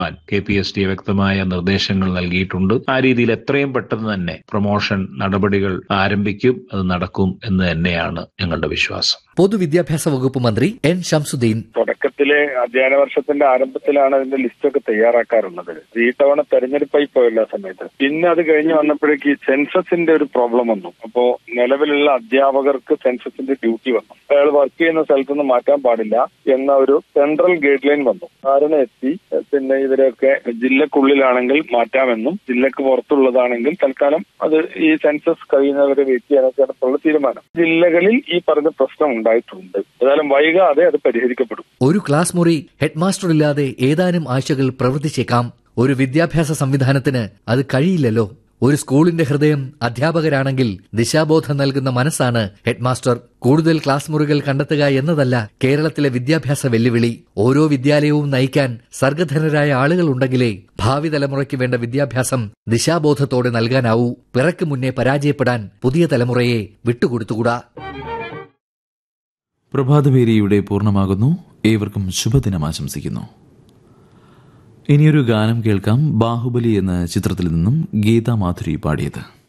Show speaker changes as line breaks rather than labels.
K P S T വ്യക്തമായ നിർദ്ദേശങ്ങൾ നൽകിയിട്ടുണ്ട് ആ രീതിയിൽ എത്രയും പെട്ടെന്ന് തന്നെ പ്രൊമോഷൻ നടപടികൾ ആരംഭിക്കും അത് നടക്കും എന്ന് തന്നെയാണ് ഞങ്ങളുടെ വിശ്വാസം
പൊതുവിദ്യാഭ്യാസ വകുപ്പ് മന്ത്രി എൻ ഷംസുദ്ദീൻ
തുടക്കത്തിലെ അധ്യയന വർഷത്തിന്റെ ആരംഭത്തിലാണ് അതിന്റെ ലിസ്റ്റൊക്കെ തയ്യാറാക്കാറുള്ളത് ഈ തവണ തെരഞ്ഞെടുപ്പായി പോയല്ലോ ആ സമയത്ത് പിന്നെ അത് കഴിഞ്ഞ് വന്നപ്പോഴേക്ക് ഈ സെൻസസിന്റെ ഒരു പ്രോബ്ലം വന്നു അപ്പോ നിലവിലുള്ള അധ്യാപകർക്ക് സെൻസസിന്റെ ഡ്യൂട്ടി വന്നു അയാൾ വർക്ക് ചെയ്യുന്ന സ്ഥലത്ത് നിന്ന് മാറ്റാൻ പാടില്ല എന്ന ഒരു സെൻട്രൽ ഗൈഡ് ലൈൻ വന്നു ധാരണ എത്തി പിന്നെ ഇവരൊക്കെ ജില്ലക്കുള്ളിലാണെങ്കിൽ മാറ്റാമെന്നും ജില്ലക്ക് പുറത്തുള്ളതാണെങ്കിൽ തൽക്കാലം അത് ഈ സെൻസസ് കഴിയുന്നവരെ വെയിറ്റ് ചെയ്യാനൊക്കെയാണ് തീരുമാനം ജില്ലകളിൽ ഈ പറഞ്ഞ പ്രശ്നം ഉണ്ടായിട്ടുണ്ട് ഏതായാലും വൈകാതെ അത് പരിഹരിക്കപ്പെടും
ഒരു ക്ലാസ് മുറി ഹെഡ്മാസ്റ്റർ ഇല്ലാതെ ഏതാനും ആഴ്ചകൾ പ്രവർത്തിച്ചേക്കാം ഒരു വിദ്യാഭ്യാസ സംവിധാനത്തിന് അത് കഴിയില്ലല്ലോ ഒരു സ്കൂളിന്റെ ഹൃദയം അധ്യാപകരാണെങ്കിൽ ദിശാബോധം നൽകുന്ന മനസ്സാണ് ഹെഡ്മാസ്റ്റർ കൂടുതൽ ക്ലാസ് മുറികൾ കണ്ടെത്തുക എന്നതല്ല കേരളത്തിലെ വിദ്യാഭ്യാസ വെല്ലുവിളി ഓരോ വിദ്യാലയവും നയിക്കാൻ സർഗധനരായ ആളുകൾ ഉണ്ടെങ്കിലേ ഭാവി തലമുറയ്ക്ക് വേണ്ട വിദ്യാഭ്യാസം ദിശാബോധത്തോടെ നൽകാനാവൂ പിറക്ക് മുന്നേ പരാജയപ്പെടാൻ പുതിയ തലമുറയെ വിട്ടുകൊടുത്തുകൂടാ
പ്രഭാതഭേരിയുടെ പൂർണ്ണമാകുന്നു ഏവർക്കും ശുഭദിനം ആശംസിക്കുന്നു ഇനിയൊരു ഗാനം കേൾക്കാം ബാഹുബലി എന്ന ചിത്രത്തിൽ നിന്നും ഗീതാ മാധുരി പാടിയത്